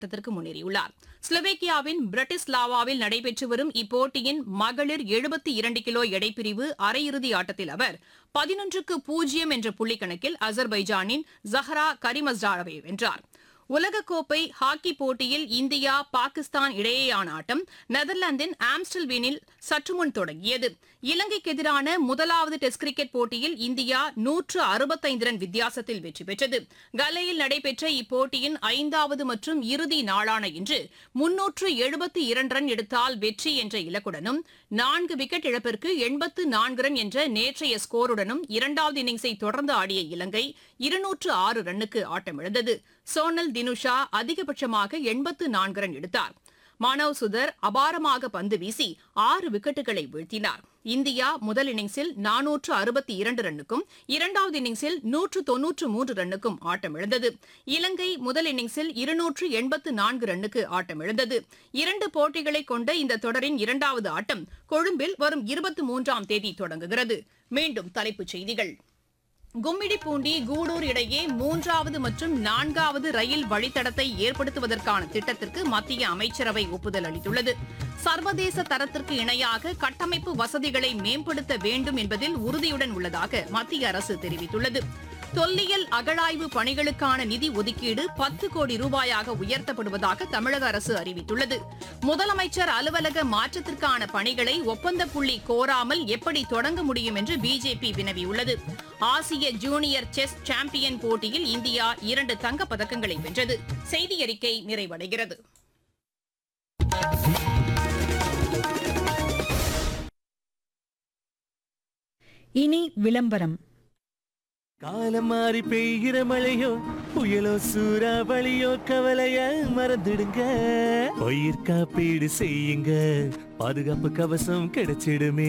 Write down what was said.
கட்டத்திற்கு முன்னேறியுள்ளார் ஸ்லோவேக்கியாவின் பிரட்டிஸ்லாவாவில் நடைபெற்று வரும் இப்போட்டியின் மகளிர் எழுபத்தி இரண்டு கிலோ எடைப்பிரிவு அரையிறுதி ஆட்டத்தில் அவர் பதினொன்றுக்கு பூஜ்ஜியம் என்ற புள்ளிக்கணக்கில் அசர்பைஜானின் ஜஹரா கரிமஸ்டாரவை வென்றார் உலகக்கோப்பை ஹாக்கி போட்டியில் இந்தியா பாகிஸ்தான் இடையேயான ஆட்டம் நெதர்லாந்தின் ஆம்ஸ்டல்வீனில் சற்றுமுன் தொடங்கியது இலங்கைக்கு எதிரான முதலாவது டெஸ்ட் கிரிக்கெட் போட்டியில் இந்தியா நூற்று அறுபத்தைந்து ரன் வித்தியாசத்தில் வெற்றி பெற்றது கலையில் நடைபெற்ற இப்போட்டியின் ஐந்தாவது மற்றும் இறுதி நாளான இன்று முன்னூற்று எழுபத்தி இரண்டு ரன் எடுத்தால் வெற்றி என்ற இலக்குடனும் நான்கு விக்கெட் இழப்பிற்கு எண்பத்து நான்கு ரன் என்ற நேற்றைய ஸ்கோருடனும் இரண்டாவது இன்னிங்ஸை தொடர்ந்து ஆடிய இலங்கை இருநூற்று ஆறு ரன்னுக்கு ஆட்டமிழந்தது சோனல் தினுஷா அதிகபட்சமாக எண்பத்து நான்கு ரன் எடுத்தார் மானவ் சுதர் அபாரமாக பந்து வீசி ஆறு விக்கெட்டுகளை வீழ்த்தினார் இந்தியா முதல் இன்னிங்ஸில் நானூற்று அறுபத்தி இரண்டு ரன்னுக்கும் இரண்டாவது இன்னிங்ஸில் நூற்று தொன்னூற்று மூன்று ரன்னுக்கும் ஆட்டமிழந்தது இலங்கை முதல் இன்னிங்ஸில் இருநூற்று எண்பத்து நான்கு ரன்னுக்கு ஆட்டமிழந்தது இரண்டு போட்டிகளை கொண்ட இந்த தொடரின் இரண்டாவது ஆட்டம் கொழும்பில் வரும் இருபத்தி மூன்றாம் தேதி தொடங்குகிறது மீண்டும் தலைப்புச் செய்திகள் கும்மிடிப்பூண்டி கூடூர் இடையே மூன்றாவது மற்றும் நான்காவது ரயில் வழித்தடத்தை ஏற்படுத்துவதற்கான திட்டத்திற்கு மத்திய அமைச்சரவை ஒப்புதல் அளித்துள்ளது சர்வதேச தரத்திற்கு இணையாக கட்டமைப்பு வசதிகளை மேம்படுத்த வேண்டும் என்பதில் உறுதியுடன் உள்ளதாக மத்திய அரசு தெரிவித்துள்ளது தொல்லியல் அகழாய்வு பணிகளுக்கான நிதி ஒதுக்கீடு பத்து கோடி ரூபாயாக உயர்த்தப்படுவதாக தமிழக அரசு அறிவித்துள்ளது முதலமைச்சர் அலுவலக மாற்றத்திற்கான பணிகளை ஒப்பந்த புள்ளி கோராமல் எப்படி தொடங்க முடியும் என்று பிஜேபி வினவியுள்ளது ஆசிய ஜூனியர் செஸ் சாம்பியன் போட்டியில் இந்தியா இரண்டு தங்கப் பதக்கங்களை வென்றது செய்தி அறிக்கை நிறைவடைகிறது இனி விளம்பரம் காலம் மாறி பெய்கிற மழையோ புயலோ சூறாவளியோ கவலைய மறந்துடுங்க பயிர் காப்பீடு செய்யுங்க பாதுகாப்பு கவசம் கிடைச்சிடுமே